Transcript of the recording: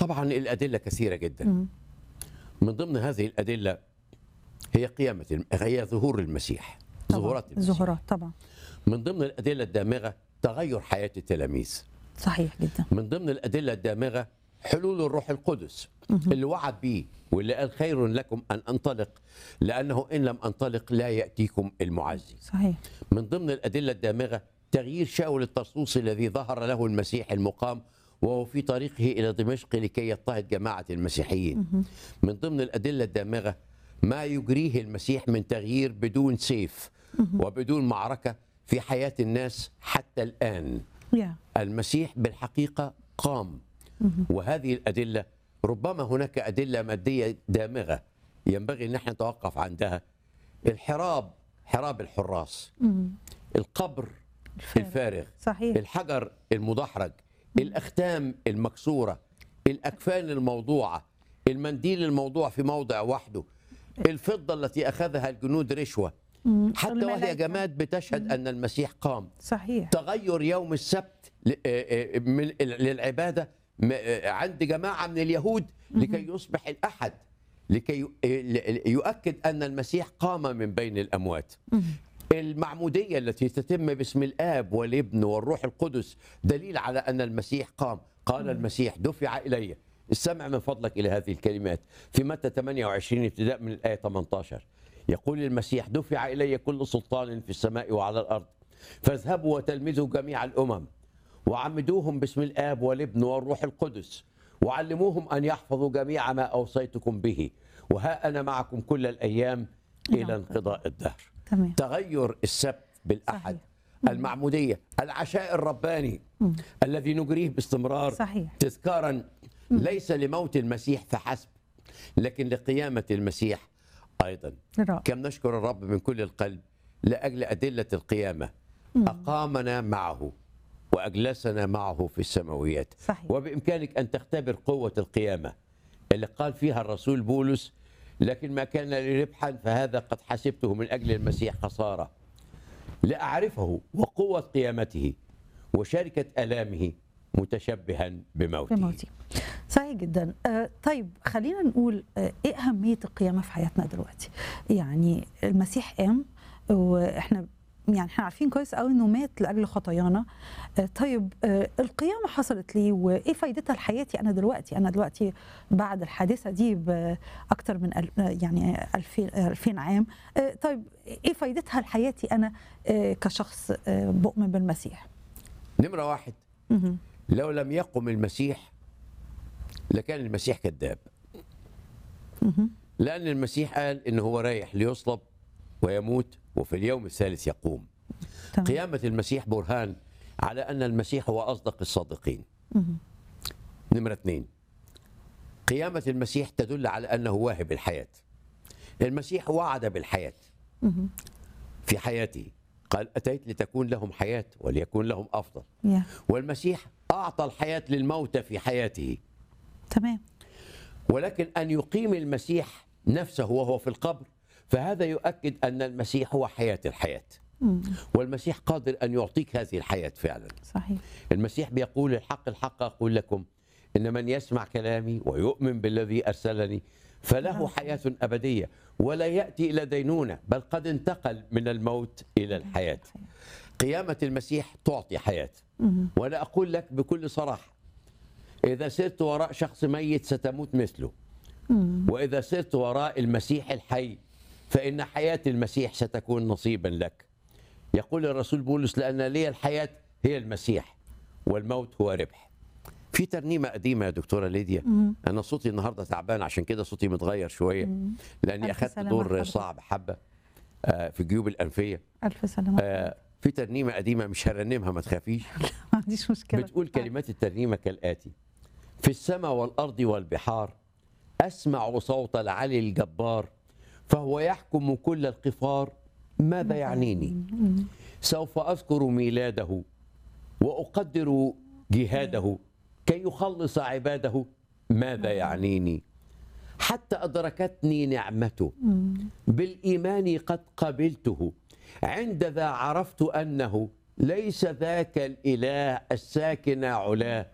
طبعا الادله كثيره جدا مم. من ضمن هذه الادله هي قيامه الم- هي ظهور المسيح طبعاً. ظهورات المسيح ظهورات طبعا من ضمن الادله الدامغه تغير حياه التلاميذ صحيح جدا من ضمن الادله الدامغه حلول الروح القدس اللي وعد به واللي قال خير لكم ان انطلق لانه ان لم انطلق لا ياتيكم المعزي صحيح من ضمن الأدلة الدامغة تغيير شاول الطرسوسي الذي ظهر له المسيح المقام وهو في طريقه إلى دمشق لكي يضطهد جماعة المسيحيين من ضمن الأدلة الدامغة ما يجريه المسيح من تغيير بدون سيف وبدون معركة في حياة الناس حتى الآن يا المسيح بالحقيقة قام وهذه الأدلة ربما هناك أدلة مادية دامغة ينبغي أن احنا نتوقف عندها الحراب حراب الحراس مم. القبر الفارغ. الفارغ صحيح الحجر المدحرج الأختام المكسورة الأكفان الموضوعة المنديل الموضوع في موضع وحده الفضة التي أخذها الجنود رشوة مم. حتى وهي الملائكة. جماد بتشهد أن المسيح قام صحيح تغير يوم السبت ل- آه، آه، من للعباده م- آه، عند جماعه من اليهود لكي يصبح الاحد لكي ي- آه، ل- يؤكد ان المسيح قام من بين الاموات مم. المعموديه التي تتم باسم الاب والابن والروح القدس دليل على ان المسيح قام قال المسيح دفع الي استمع من فضلك الى هذه الكلمات في متى 28 ابتداء من الايه 18 يقول المسيح دفع الي كل سلطان في السماء وعلى الارض فاذهبوا وتلمذوا جميع الامم وعمدوهم باسم الاب والابن والروح القدس وعلموهم ان يحفظوا جميع ما اوصيتكم به وها انا معكم كل الايام الى انقضاء الدهر تمام تغير السبت بالاحد صحيح. المعموديه العشاء الرباني الذي نجريه باستمرار صحيح. تذكارا ليس لموت المسيح فحسب لكن لقيامه المسيح ايضا رائع كم نشكر الرب من كل القلب لاجل ادله القيامه اقامنا معه واجلسنا معه في السماويات صحيح. وبامكانك ان تختبر قوه القيامه اللي قال فيها الرسول بولس لكن ما كان لي ربحا فهذا قد حسبته من اجل المسيح خساره لاعرفه وقوه قيامته وشركه الامه متشبها بموته بموتي صحيح جدا آه طيب خلينا نقول آه ايه اهميه القيامه في حياتنا دلوقتي يعني المسيح قام واحنا يعني احنا عارفين كويس قوي انه مات لاجل خطايانا آه طيب آه القيامه حصلت ليه وايه فايدتها لحياتي انا دلوقتي انا دلوقتي بعد الحادثه دي باكثر من ال- آه، يعني 2000 2000 عام آه طيب ايه فايدتها لحياتي انا آه كشخص آه بؤمن بالمسيح نمره واحد مهم. لو لم يقم المسيح لكان المسيح كذاب مهم. لأن المسيح قال إن هو رايح ليصلب ويموت وفي اليوم الثالث يقوم تمام قيامة المسيح برهان على أن المسيح هو أصدق الصادقين مهم. نمرة اثنين قيامة المسيح تدل على أنه واهب الحياة المسيح وعد بالحياة مهم. في حياته قال أتيت لتكون لهم حياة وليكون لهم أفضل يا والمسيح أعطى الحياة للموتى في حياته تمام ولكن أن يقيم المسيح نفسه وهو في القبر فهذا يؤكد أن المسيح هو حياة الحياة مم. والمسيح قادر أن يعطيك هذه الحياة فعلا صحيح المسيح بيقول الحق الحق أقول لكم إن من يسمع كلامي ويؤمن بالذي أرسلني فله حياة أبدية ولا يأتي إلى دينونة بل قد انتقل من الموت إلى الحياة قيامة المسيح تعطي حياة مم. وأنا أقول لك بكل صراحة إذا سرت وراء شخص ميت ستموت مثله مم. وإذا سرت وراء المسيح الحي فإن حياة المسيح ستكون نصيبا لك يقول الرسول بولس لأن لي الحياة هي المسيح والموت هو ربح في ترنيمة قديمة يا دكتورة ليديا مم. أنا صوتي النهاردة تعبان عشان كده صوتي متغير شوية مم. لأني ألف أخذت سلامة دور لحضرتك. صعب حبة آه، في جيوب الأنفية ألف سلامة آه، في ترنيمة قديمة مش هرنمها ما تخافيش ما عنديش مشكلة بتقول كلمات الترنيمة كالآتي في السماء والأرض والبحار أسمع صوت العلي الجبار فهو يحكم كل القفار ماذا يعنيني مم. سوف أذكر ميلاده وأقدر جهاده كي يخلص عباده ماذا يعنيني حتى أدركتني نعمته مم. بالإيمان قد قبلته عند ذا عرفت أنه ليس ذاك الإله الساكن علاه